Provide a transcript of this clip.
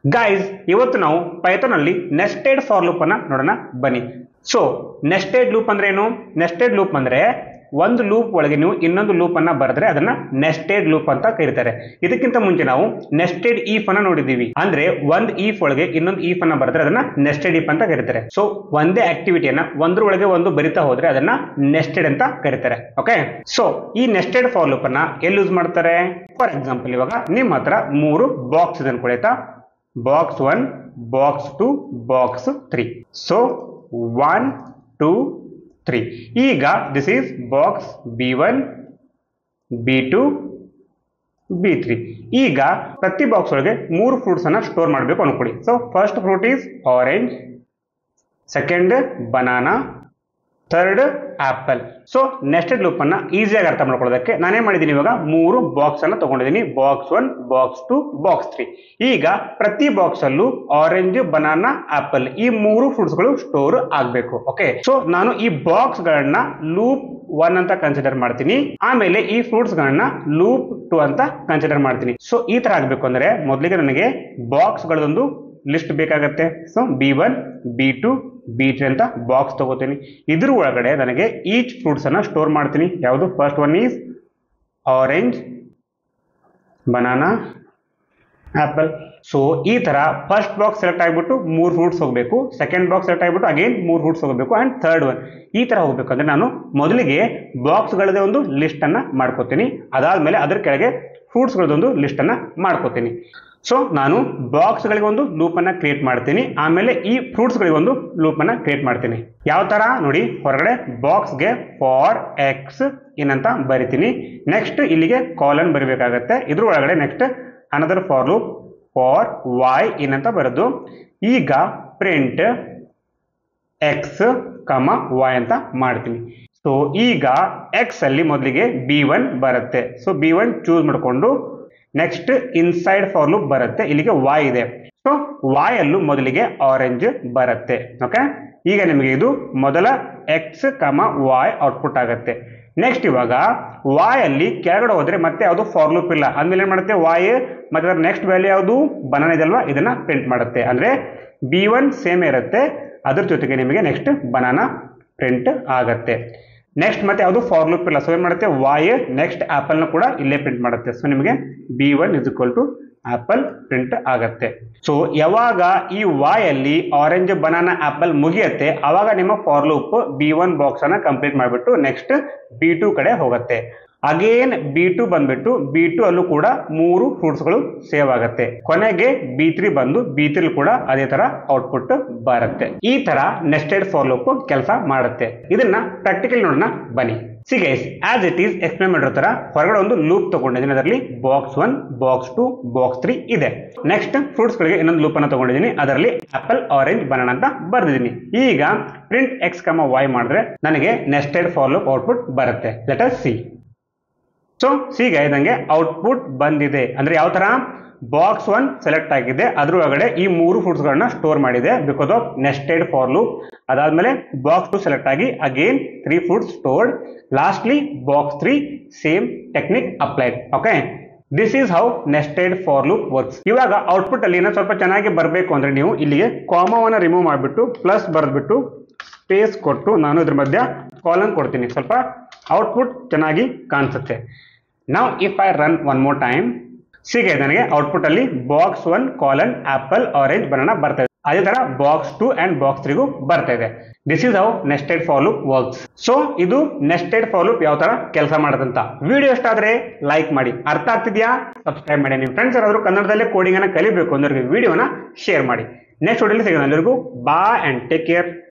guys ಇವತ್ತು ನಾವು Python ಅಲ್ಲಿ ನೆಸ್ಟೆಡ್ ಫಾರ್ ಲೂಪ್ ಅನ್ನ ನೋಡೋಣ ಬನ್ನಿ ಸೊ ನೆಸ್ಟೆಡ್ ಲೂಪ್ ಅಂದ್ರೆ ಏನು ನೆಸ್ಟೆಡ್ ಲೂಪ್ ಅಂದ್ರೆ ಒಂದು ಲೂಪ್ ಒಳಗೆ ನೀವು ಇನ್ನೊಂದು ಲೂಪ್ ಅನ್ನ ಬರೆದ್ರೆ ಅದನ್ನ ನೆಸ್ಟೆಡ್ ಲೂಪ್ ಅಂತ ಕರೀತಾರೆ ಇದಕ್ಕಿಂತ ಮುಂಚೆ ನಾವು ನೆಸ್ಟೆಡ್ ಈಫ್ ಅನ್ನ ನೋಡಿದೀವಿ ಅಂದ್ರೆ ಒಂದ್ ಈಫ್ ಒಳಗೆ ಇನ್ನೊಂದು ಈಫ್ ಅನ್ನ ಬರೆದ್ರೆ ಅದನ್ನ ನೆಸ್ಟೆಡ್ ಈಫ್ ಅಂತ ಕರೀತಾರೆ ಸೊ ಒಂದೇ ಆಕ್ಟಿವಿಟಿಯನ್ನ ಒಂದ್ರೊಳಗೆ ಒಂದು ಬರಿತಾ ಹೋದ್ರೆ ಅದನ್ನ ನೆಸ್ಟೆಡ್ ಅಂತ ಕರೀತಾರೆ ಓಕೆ ಸೊ ಈ ನೆಸ್ಟೆಡ್ ಫಾರ್ ಲೂಪ್ ಅನ್ನ ಎಲ್ಲಿ ಯೂಸ್ ಮಾಡ್ತಾರೆ ಫಾರ್ ಎಕ್ಸಾಂಪಲ್ ಇವಾಗ ನಿಮ್ಮ ಹತ್ರ ಮೂರು ಬಾಕ್ಸ್ ಇದೆ ಅನ್ಕೊಳೈತಾ box one box two box three so one two three ಈಗ this is box B one B two B three ಈಗ ಪ್ರತಿ ಬಾಕ್ಸ್ ಒಳಗೆ ಮೂರು ಫ್ರೂಟ್ಸ್ ಅನ್ನ ಸ್ಟೋರ್ ಮಾಡಬೇಕು ಅನ್ಕೊಡಿ so first fruit is orange second banana third apple so nested loop ಅನ್ನ ಈಸಿಯಾಗಿ ಅರ್ಥ ಮಾಡ್ಕೊಳ್ಳೋದಕ್ಕೆ ನಾನೇನ್ ಮಾಡಿದ್ದೀನಿ ಇವಾಗ ಮೂರು ಬಾಕ್ಸ್ ಅನ್ನ ತಗೊಂಡಿದ್ದೀನಿ box one box two box three ಈಗ ಪ್ರತಿ ಬಾಕ್ಸ್ ಅಲ್ಲೂ ಆರೆಂಜ್ ಬನಾನಾ ಆಪಲ್ ಈ ಮೂರು ಫ್ರೂಟ್ಸ್ ಗಳು ಸ್ಟೋರ್ ಆಗಬೇಕು ಓಕೆ ಸೊ ನಾನು ಈ ಬಾಕ್ಸ್ ಗಳನ್ನ ಲೂಪ್ ಒನ್ ಅಂತ ಕನ್ಸಿಡರ್ ಮಾಡ್ತೀನಿ ಆಮೇಲೆ ಈ ಫ್ರೂಟ್ಸ್ ಗಳನ್ನ ಲೂಪ್ ಟು ಅಂತ ಕನ್ಸಿಡರ್ ಮಾಡ್ತೀನಿ ಸೊ ಈ ತರ ಆಗ್ಬೇಕು ಅಂದ್ರೆ ಮೊದಲಿಗೆ ನನಗೆ ಬಾಕ್ಸ್ ಗಳದೊಂದು ಲಿಸ್ಟ್ ಬೇಕಾಗತ್ತೆ so B one B two B three ಅಂತ ಬಾಕ್ಸ್ ತಗೋತೀನಿ ಇದ್ರ ಒಳಗಡೆ ನನಗೆ ಈಚ್ ಫ್ರೂಟ್ಸ್ ಅನ್ನ ಸ್ಟೋರ್ ಮಾಡ್ತೀನಿ ಯಾವುದು first one is orange banana apple so ಈ ತರ ಫಸ್ಟ್ ಬಾಕ್ಸ್ ಸೆಲೆಕ್ಟ್ ಆಗಿಬಿಟ್ಟು ಮೂರು ಫ್ರೂಟ್ಸ್ ಹೋಗಬೇಕು ಸೆಕೆಂಡ್ ಬಾಕ್ಸ್ ಸೆಲೆಕ್ಟ್ ಆಗಿಬಿಟ್ಟು ಅಗೇನ್ ಮೂರು ಫ್ರೂಟ್ಸ್ ಹೋಗಬೇಕು ಅಂಡ್ ಥರ್ಡ್ ಒನ್ ಈ ತರ ಹೋಗ್ಬೇಕಂದ್ರೆ ನಾನು ಮೊದಲಿಗೆ ಬಾಕ್ಸ್ಗಳದೇ ಒಂದು ಲಿಸ್ಟ್ ಅನ್ನ ಮಾಡ್ಕೋತೀನಿ ಅದಾದ್ಮೇಲೆ ಅದ್ರ ಕೆಳಗೆ ಫ್ರೂಟ್ಸ್ಗಳದೊಂದು ಲಿಸ್ಟ್ ಅನ್ನ ಮಾಡ್ಕೋತೀನಿ ಸೊ ನಾನು ಬಾಕ್ಸ್ಗಳಿಗೆ ಒಂದು ಲೂಪ್ ಅನ್ನ ಕ್ರಿಯೇಟ್ ಮಾಡ್ತೀನಿ ಆಮೇಲೆ ಈ ಫ್ರೂಟ್ಸ್ಗಳಿಗೆ ಒಂದು ಲೂಪ್ ಅನ್ನ ಕ್ರಿಯೇಟ್ ಮಾಡ್ತೀನಿ ಯಾವ ತರ ನೋಡಿ ಹೊರಗಡೆ ಬಾಕ್ಸ್ಗೆ ಫಾರ್ ಎಕ್ಸ್ ಏನಂತ ಬರಿತೀನಿ ನೆಕ್ಸ್ಟ್ ಇಲ್ಲಿಗೆ ಕಾಲನ್ ಬರಿಬೇಕಾಗತ್ತೆ ಇದ್ರ ಒಳಗಡೆ next another for loop for Y ಏನಂತ ಬರೋದು ಈಗ ಪ್ರಿಂಟ್ ಎಕ್ಸ್ ಕಮ ವೈ ಅಂತ ಮಾಡ್ತೀನಿ ಸೊ ಈಗ ಎಕ್ಸ್ ಅಲ್ಲಿ ಮೊದಲಿಗೆ ಬಿ ಒನ್ ಬರುತ್ತೆ ಸೊ ಬಿ ಒನ್ ಚೂಸ್ ಮಾಡಿಕೊಂಡು ನೆಕ್ಸ್ಟ್ ಇನ್ಸೈಡ್ ಫಾರ್ ಲೂಪ್ ಬರುತ್ತೆ ಇಲ್ಲಿಗೆ ವೈ ಇದೆ ಸೊ ವೈ ಅಲ್ಲೂ ಮೊದಲಿಗೆ ಆರೆಂಜ್ ಬರುತ್ತೆ ಓಕೆ ಈಗ ನಿಮಗೆ ಇದು ಮೊದಲ ಎಕ್ಸ್ ಕಮ ವೈ ಔಟ್ಪುಟ್ ಆಗುತ್ತೆ ನೆಕ್ಸ್ಟ್ ಇವಾಗ ವಾಯ್ ಅಲ್ಲಿ ಕೆಳಗಡೆ ಹೋದ್ರೆ ಮತ್ತೆ ಯಾವುದು ಫಾರ್ ಲೂಪ್ ಇಲ್ಲ ಅಂದ್ಮೇಲೆ ಏನ್ ಮಾಡುತ್ತೆ ವಾಯ್ ಮತ್ತೆ ಅದರ ನೆಕ್ಸ್ಟ್ ವ್ಯಾಲ್ಯೂ ಯಾವುದು ಬನಾನ ಇದಲ್ವಾ ಇದನ್ನ ಪ್ರಿಂಟ್ ಮಾಡುತ್ತೆ ಅಂದ್ರೆ ಬಿ ಒನ್ ಸೇಮ್ ಇರುತ್ತೆ ಅದ್ರ ಜೊತೆಗೆ ನಿಮಗೆ ನೆಕ್ಸ್ಟ್ ಬನಾನ ಪ್ರಿಂಟ್ ಆಗತ್ತೆ ನೆಕ್ಸ್ಟ್ ಮತ್ತೆ ಯಾವುದು ಫಾರ್ ಲೂಪ್ ಇಲ್ಲ ಸೊ ಏನ್ ಮಾಡುತ್ತೆ ವಾಯ್ ನೆಕ್ಸ್ಟ್ ಆಪಲ್ ನ ಕೂಡ ಇಲ್ಲೇ ಪ್ರಿಂಟ್ ಮಾಡುತ್ತೆ ಸೊ ನಿಮಗೆ B one is equal to apple print ಆಗತ್ತೆ ಸೊ ಯಾವಾಗ ಈ ವಾಯ್ ಅಲ್ಲಿ ಆರೆಂಜ್ ಬನಾನಾ ಆಪಲ್ ಮುಗಿಯತ್ತೆ ಅವಾಗ ನಿಮ್ಮ for loop B one box ಅನ್ನ ಕಂಪ್ಲೀಟ್ ಮಾಡಿಬಿಟ್ಟು ನೆಕ್ಸ್ಟ್ ಬಿ ಟು ಕಡೆ ಹೋಗುತ್ತೆ ಅಗೇನ್ ಬಿ ಟು ಬಂದ್ಬಿಟ್ಟು ಬಿ ಟು ಅಲ್ಲೂ ಕೂಡ ಮೂರು ಫ್ರೂಟ್ಸ್ಗಳು ಸೇವ್ ಆಗುತ್ತೆ ಕೊನೆಗೆ ಬಿ ತ್ರೀ ಬಂದು ಬಿ ತ್ರೀ ಕೂಡ ಅದೇ ತರ ಔಟ್ಪುಟ್ ಬರುತ್ತೆ ಈ ತರ ನೆಸ್ಟೆಡ್ ಫಾರ್ ಲೂಪ್ ಕೆಲಸ ಮಾಡುತ್ತೆ ಇದನ್ನ ಪ್ರಾಕ್ಟಿಕಲ್ ನೋಡೋಣ ಬನ್ನಿ see guys as it is explain ಮಾಡಿರೋ ತರ ಹೊರಗಡೆ ಒಂದು ಲೂಪ್ ತಗೊಂಡಿದ್ದೀನಿ ಅದರಲ್ಲಿ box one box two box three ಇದೆ ನೆಕ್ಸ್ಟ್ ಫ್ರೂಟ್ಸ್ ಗಳಿಗೆ ಇನ್ನೊಂದು ಲೂಪ್ ಅನ್ನ ತಗೊಂಡಿದ್ದೀನಿ ಅದರಲ್ಲಿ ಆಪಲ್ ಆರೆಂಜ್ ಬನಾನ ಅಂತ ಬರ್ದಿದ್ದೀನಿ ಈಗ ಪ್ರಿಂಟ್ ಎಕ್ಸ್ ಕಮ ವೈ ಮಾಡಿದ್ರೆ ನನಗೆ ನೆಸ್ಟೆಡ್ ಫಾರ್ ಲೂಪ್ ಔಟ್ಪುಟ್ ಬರುತ್ತೆ ಲೆಟ್ ಅಸ್ ಸಿ ಸೊ ಸೀಗ ಇದಂಗೆ ಔಟ್ಪುಟ್ ಬಂದಿದೆ ಅಂದ್ರೆ ಯಾವ ತರ ಬಾಕ್ಸ್ ಒನ್ ಸೆಲೆಕ್ಟ್ ಆಗಿದೆ ಅದ್ರ ಒಳಗಡೆ ಈ ಮೂರು ಫ್ರೂಟ್ಸ್ ಗಳನ್ನ ಸ್ಟೋರ್ ಮಾಡಿದೆ because of nested for loop ಅದಾದ್ಮೇಲೆ ಬಾಕ್ಸ್ ಟು ಸೆಲೆಕ್ಟ್ ಆಗಿ again three fruits stored lastly box three same technique applied okay this is how nested for loop works ಇವಾಗ ಔಟ್ಪುಟ್ ಅಲ್ಲಿ ಏನೋ ಸ್ವಲ್ಪ ಚೆನ್ನಾಗಿ ಬರಬೇಕು ಅಂದ್ರೆ ನೀವು ಇಲ್ಲಿಗೆ ಕಾಮವನ್ನ ರಿಮೂವ್ ಮಾಡಿಬಿಟ್ಟು ಪ್ಲಸ್ ಬರೆದ್ಬಿಟ್ಟು ಸ್ಪೇಸ್ ಕೊಟ್ಟು ನಾನು ಇದ್ರ ಮಧ್ಯ ಕಾಲನ್ ಕೊಡ್ತೀನಿ ಸ್ವಲ್ಪ ಔಟ್ಪುಟ್ ಚೆನ್ನಾಗಿ ಕಾಣಿಸುತ್ತೆ ನಾವು if I run one more time ಸಿಗೆ ನನಗೆ ಔಟ್ಪುಟ್ ಅಲ್ಲಿ box one colon apple orange banana ಬರ್ತಾ ಇದೆ ಅದೇ ತರ ಬಾಕ್ಸ್ ಟು ಅಂಡ್ ಬಾಕ್ಸ್ ತ್ರೀಗೂ ಬರ್ತಾ ಇದೆ this is how nested for loop works so ಇದು ನೆಸ್ಟೆಡ್ ಫಾರ್ ಲೂಪ್ ಯಾವ ತರ ಕೆಲಸ ಮಾಡುತ್ತಂತ ವಿಡಿಯೋ ಇಷ್ಟ ಆದ್ರೆ ಲೈಕ್ ಮಾಡಿ ಅರ್ಥ ಆಗ್ತಿದ್ಯಾ ಸಬ್ಸ್ಕ್ರೈಬ್ ಮಾಡಿ ನಿಮ್ಮ ಫ್ರೆಂಡ್ಸ್ ಯಾರಾದರೂ ಕನ್ನಡದಲ್ಲೇ ಕೋಡಿಂಗ್ ಅನ್ನ ಕಲಿಬೇಕು ಅಂದ್ರೆ ವಿಡಿಯೋನ ಶೇರ್ ಮಾಡಿ ನೆಕ್ಸ್ಟ್ ವಿಡಿಯೋಲಿ ಸಿಗೋಣ ಎಲ್ಲರಿಗೂ ಬಾ ಅಂಡ್ ಟೇಕ್ ಕೇರ್